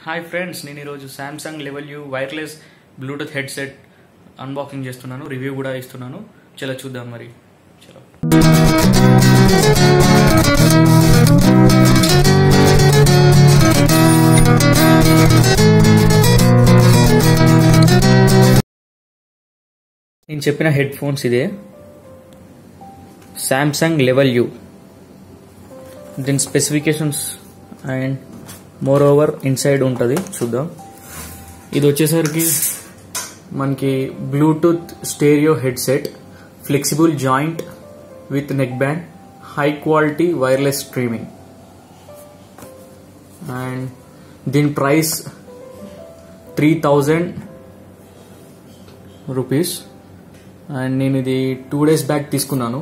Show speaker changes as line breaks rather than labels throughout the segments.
hi friends నేను ఈరోజు Samsung level U wireless Bluetooth headset unboxing చేస్తున్నాను రివ్యూ కూడా ఇస్తున్నాను చలో చూద్దాం మరి చలో నేను చెప్పిన హెడ్ ఫోన్స్ ఇదే శాంసంగ్ లెవెల్ యూ దీని specifications and moreover inside ఉంటుంది చూద్దాం ఇది వచ్చేసరికి మనకి Bluetooth stereo headset flexible joint with neck band high quality wireless streaming and దీని price three thousand rupees and నేను ఇది టూ డేస్ బ్యాక్ తీసుకున్నాను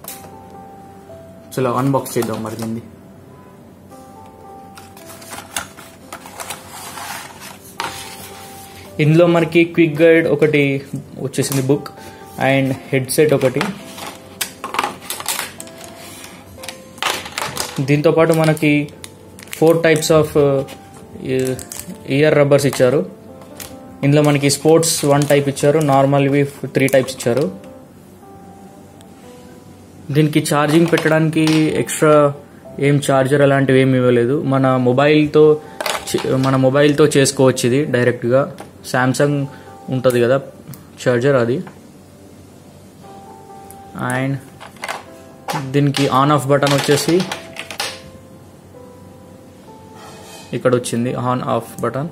చలో అన్బాక్స్ చేద్దాం మరి దీన్ని ఇందులో మనకి క్విక్ గైడ్ ఒకటి వచ్చేసింది బుక్ అండ్ హెడ్సెట్ ఒకటి దీంతో పాటు మనకి four types of ear rubbers ఇచ్చారు ఇందులో మనకి స్పోర్ట్స్ వన్ టైప్ ఇచ్చారు నార్మల్వి త్రీ టైప్స్ ఇచ్చారు దీనికి ఛార్జింగ్ పెట్టడానికి ఎక్స్ట్రా ఏం ఛార్జర్ అలాంటివి ఏమి ఇవ్వలేదు మన మొబైల్తో మన మొబైల్తో చేసుకోవచ్చు ఇది డైరెక్ట్గా శాంసంగ్ ఉంటుంది కదా ఛార్జర్ అది అండ్ దీనికి ఆన్ ఆఫ్ బటన్ వచ్చేసి ఇక్కడ వచ్చింది ఆన్ ఆఫ్ బటన్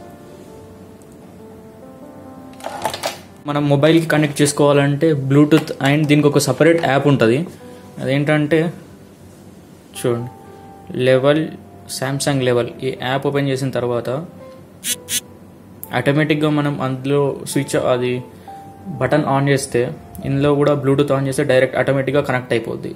మనం మొబైల్కి కనెక్ట్ చేసుకోవాలంటే బ్లూటూత్ అండ్ దీనికి ఒక సపరేట్ యాప్ ఉంటుంది అదేంటంటే చూడండి లెవెల్ శాంసంగ్ లెవెల్ ఈ యాప్ ఓపెన్ చేసిన తర్వాత ఆటోమేటిక్గా మనం అందులో స్విచ్ అది బటన్ ఆన్ చేస్తే ఇందులో కూడా బ్లూటూత్ ఆన్ చేస్తే డైరెక్ట్ ఆటోమేటిక్గా కనెక్ట్ అయిపోద్ది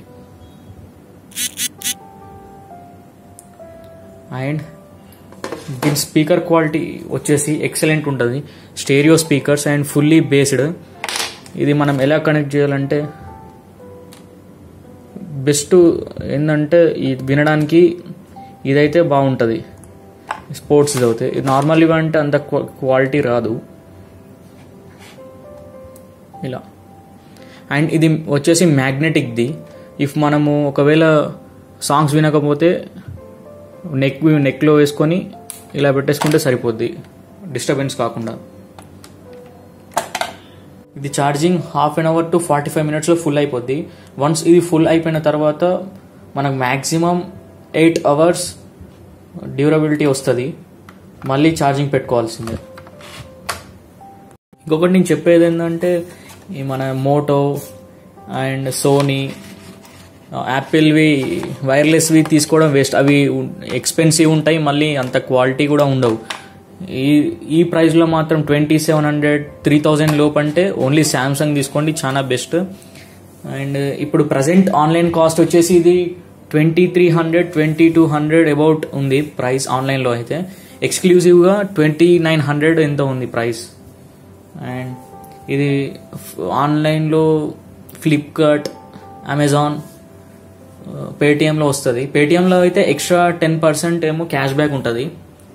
అండ్ దీని స్పీకర్ క్వాలిటీ వచ్చేసి ఎక్సలెంట్ ఉంటుంది stereo speakers and fully based ఇది మనం ఎలా కనెక్ట్ చేయాలంటే బెస్ట్ ఏంటంటే ఇది వినడానికి ఇదైతే బాగుంటుంది స్పోర్ట్స్ అవుతాయి ఇది నార్మల్ అంటే అంత క్వాలిటీ రాదు ఇలా అండ్ ఇది వచ్చేసి మ్యాగ్నెటిక్ది ఇఫ్ మనము ఒకవేళ సాంగ్స్ వినకపోతే నెక్ నెక్లో వేసుకొని ఇలా పెట్టేసుకుంటే సరిపోద్ది డిస్టర్బెన్స్ కాకుండా ఇది charging half an hour to forty five మినిట్స్లో ఫుల్ అయిపోద్ది వన్స్ ఇది ఫుల్ అయిపోయిన తర్వాత మనకు మ్యాక్సిమం ఎయిట్ అవర్స్ డ్యూరబిలిటీ వస్తుంది మళ్ళీ ఛార్జింగ్ పెట్టుకోవాల్సిందే ఇంకొకటి నేను చెప్పేది ఏంటంటే ఈ మన మోటో అండ్ సోనీ యాపిల్వి వైర్లెస్వి తీసుకోవడం వేస్ట్ అవి ఎక్స్పెన్సివ్ ఉంటాయి మళ్ళీ అంత క్వాలిటీ కూడా ఉండవు ఈ ఈ ప్రైస్లో మాత్రం twenty seven hundred three thousand లోపు అంటే ఓన్లీ శాంసంగ్ తీసుకోండి చాలా బెస్ట్ అండ్ ఇప్పుడు ప్రజెంట్ ఆన్లైన్ కాస్ట్ వచ్చేసి ఇది twenty three hundred twenty two hundred about ఉంది ప్రైస్ ఆన్లైన్లో అయితే ఎక్స్క్లూజివ్గా ట్వంటీ నైన్ హండ్రెడ్ ఎంత ఉంది ప్రైస్ అండ్ ఇది ఆన్లైన్లో ఫ్లిప్కార్ట్ అమెజాన్ పేటిఎంలో వస్తుంది పేటిఎంలో అయితే ఎక్స్ట్రా టెన్ పర్సెంట్ ఏమో క్యాష్ బ్యాక్ ఉంటుంది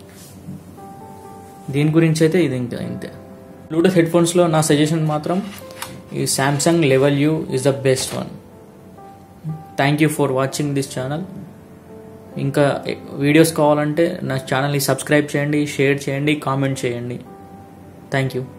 దీని గురించి అయితే ఇది ఇంకా ఇంతే బ్లూటూత్ హెడ్ ఫోన్స్లో నా సజెషన్ మాత్రం ఈ Samsung level U is the best one thank you for watching this channel ఇంకా వీడియోస్ కావాలంటే నా ఛానల్ని సబ్స్క్రైబ్ చేయండి షేర్ చేయండి కామెంట్ చేయండి థ్యాంక్ యూ